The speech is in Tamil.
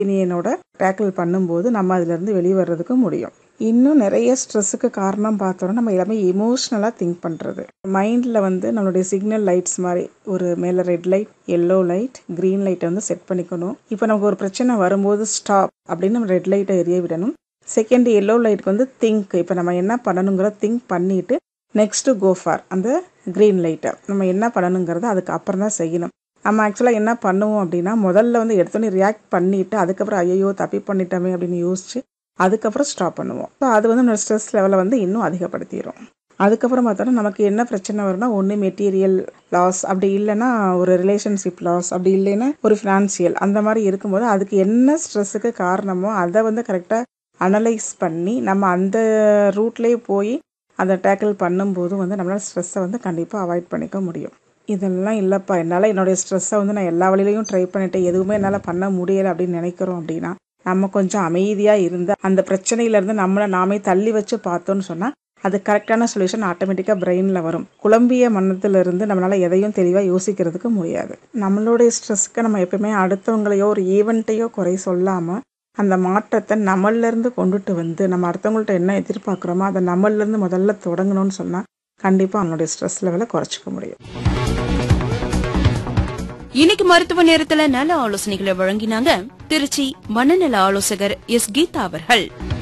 ஒப்பீனியனோட டேக்கிள் பண்ணும்போது நம்ம அதிலிருந்து வெளியே வர்றதுக்கு முடியும் இன்னும் நிறைய ஸ்ட்ரெஸ்ஸுக்கு காரணம் பார்த்தோன்னா நம்ம எல்லாமே எமோஷ்னலாக திங்க் பண்ணுறது மைண்டில் வந்து நம்மளுடைய சிக்னல் லைட்ஸ் மாதிரி ஒரு மேலே red light yellow light green லைட்டை வந்து செட் பண்ணிக்கணும் இப்போ நமக்கு ஒரு பிரச்சனை வரும்போது ஸ்டாப் அப்படின்னு நம்ம ரெட் லைட்டை எரிய விடணும் செகண்ட் எல்லோ லைட்டுக்கு வந்து திங்க் இப்போ நம்ம என்ன பண்ணணுங்கிற திங்க் பண்ணிவிட்டு நெக்ஸ்ட்டு கோ ஃபார் அந்த க்ரீன் லைட்டை நம்ம என்ன பண்ணணுங்கிறத அதுக்கு அப்புறம் தான் செய்யணும் நம்ம ஆக்சுவலாக என்ன பண்ணுவோம் அப்படின்னா முதல்ல வந்து எடுத்தோன்னே ரியாக்ட் பண்ணிவிட்டு அதுக்கப்புறம் ஐயோ தப்பி பண்ணிட்டோமே அப்படின்னு யோசிச்சு அதுக்கப்புறம் ஸ்டாப் பண்ணுவோம் ஸோ அது வந்து நம்ம ஸ்ட்ரெஸ் லெவலை வந்து இன்னும் அதிகப்படுத்திடும் அதுக்கப்புறம் பார்த்தோன்னா நமக்கு என்ன பிரச்சனை வரும்னா ஒன்று மெட்டீரியல் லாஸ் அப்படி இல்லைன்னா ஒரு ரிலேஷன்ஷிப் லாஸ் அப்படி இல்லைன்னா ஒரு ஃபினான்சியல் அந்த மாதிரி இருக்கும்போது அதுக்கு என்ன ஸ்ட்ரெஸ்ஸுக்கு காரணமோ அதை வந்து கரெக்டாக அனலைஸ் பண்ணி நம்ம அந்த ரூட்லேயே போய் அதை டேக்கிள் பண்ணும்போது வந்து நம்மளால் ஸ்ட்ரெஸ்ஸை வந்து கண்டிப்பாக அவாய்ட் பண்ணிக்க முடியும் இதெல்லாம் இல்லைப்பா என்னால் என்னுடைய ஸ்ட்ரெஸ்ஸை வந்து நான் எல்லா வழியிலையும் ட்ரை பண்ணிட்டேன் எதுவுமே என்னால் பண்ண முடியலை அப்படின்னு நினைக்கிறோம் அப்படின்னா நம்ம கொஞ்சம் அமைதியாக இருந்து அந்த பிரச்சனையிலேருந்து நம்மளை நாமே தள்ளி வச்சு பார்த்தோன்னு சொன்னால் அது கரெக்டான சொல்யூஷன் ஆட்டோமேட்டிக்காக பிரெயினில் வரும் குழம்பிய மனத்திலிருந்து நம்மளால் எதையும் தெளிவாக யோசிக்கிறதுக்கு முடியாது நம்மளுடைய ஸ்ட்ரெஸ்க்கு நம்ம எப்பவுமே அடுத்தவங்களையோ ஒரு ஈவெண்ட்டையோ குறை சொல்லாமல் அந்த மாற்றத்தை நம்மளிலேருந்து கொண்டுட்டு வந்து நம்ம அடுத்தவங்கள்ட்ட என்ன எதிர்பார்க்குறோமோ அதை நம்மளிலேருந்து முதல்ல தொடங்கணும்னு சொன்னால் கண்டிப்பாக அவனுடைய ஸ்ட்ரெஸ் லெவலை குறைச்சிக்க முடியும் இன்னைக்கு மருத்துவ நேரத்துல நல ஆலோசனைகளை வழங்கினாங்க திருச்சி மனநல ஆலோசகர் எஸ் கீதா அவர்கள்